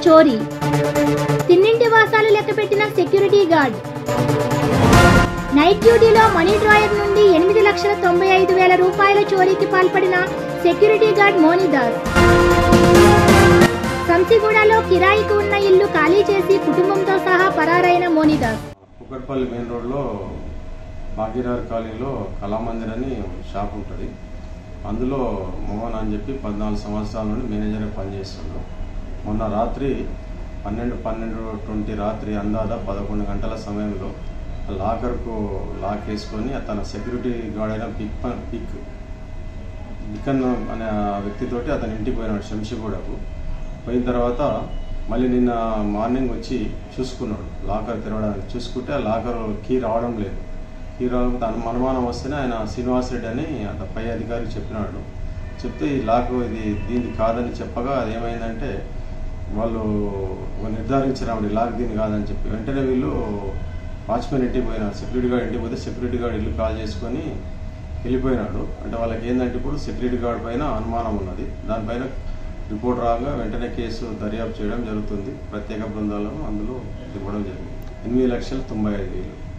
చోరీ తిన్నింటి వాసాలు లెక్కపెట్టిన సెక్యూరిటీ గార్డ్ నైట్ డ్యూటీలో మనీ డ్రాయర్ నుండి ఎనిమిది లక్షల తొంభై ఐదు వేల రూపాయల చోరీకి పాల్పడిన సెక్యూరిటీ గార్డ్ మోనిదాస్ సంసిగూడలో కిరాయికి ఉన్న ఇల్లు ఖాళీ చేసి కుటుంబంతో సహా పరారైన మోనిదాస్ కుక్కట్పల్లి మెయిన్ రోడ్లో భాగ్యనగర్ కాలనీలో కళామందిర్ అని షాప్ ఉంటుంది అందులో మోహన్ అని చెప్పి పద్నాలుగు సంవత్సరాల నుండి మేనేజర్గా పనిచేస్తున్నాడు మొన్న రాత్రి పన్నెండు పన్నెండు ట్వంటీ రాత్రి అందాద పదకొండు గంటల సమయంలో ఆ లాకర్కు లాక్ వేసుకొని తన సెక్యూరిటీ గార్డ్ అయిన పిక్ ప- పిక్ బికన్ అనే ఆ వ్యక్తితోటి అతని ఇంటికి పోయినాడు శంషిగూడకు పోయిన తర్వాత మళ్ళీ నిన్న మార్నింగ్ వచ్చి చూసుకున్నాడు లాకర్ తెరవడానికి చూసుకుంటే ఆ లాకర్ కీ రావడం లేదు కీ రావడం తన అనుమానం వస్తేనే ఆయన శ్రీనివాస్ రెడ్డి అని అత పై అధికారికి చెప్పినాడు చెప్తే ఈ లాక్ ఇది దీనికి కాదని చెప్పగా అది ఏమైందంటే వాళ్ళు నిర్ధారించినాడు ఈ లాక్ దీని కాదని చెప్పి వెంటనే వీళ్ళు వాచ్మెన్ ఇంటికి పోయినాడు సెక్యూరిటీ గార్డ్ ఇంటికి పోతే సెక్యూరిటీ గార్డ్ ఇల్లు కాల్ చేసుకొని వెళ్ళిపోయినాడు అంటే వాళ్ళకి ఏంటంటే ఇప్పుడు సెక్యూరిటీ గార్డ్ పైన అనుమానం ఉన్నది దానిపైన రిపోర్ట్ రాగా వెంటనే కేసు దర్యాప్తు చేయడం జరుగుతుంది ప్రత్యేక బృందాలను అందులో ఇవ్వడం జరిగింది ఎనిమిది లక్షల తొంభై ఐదు వేలు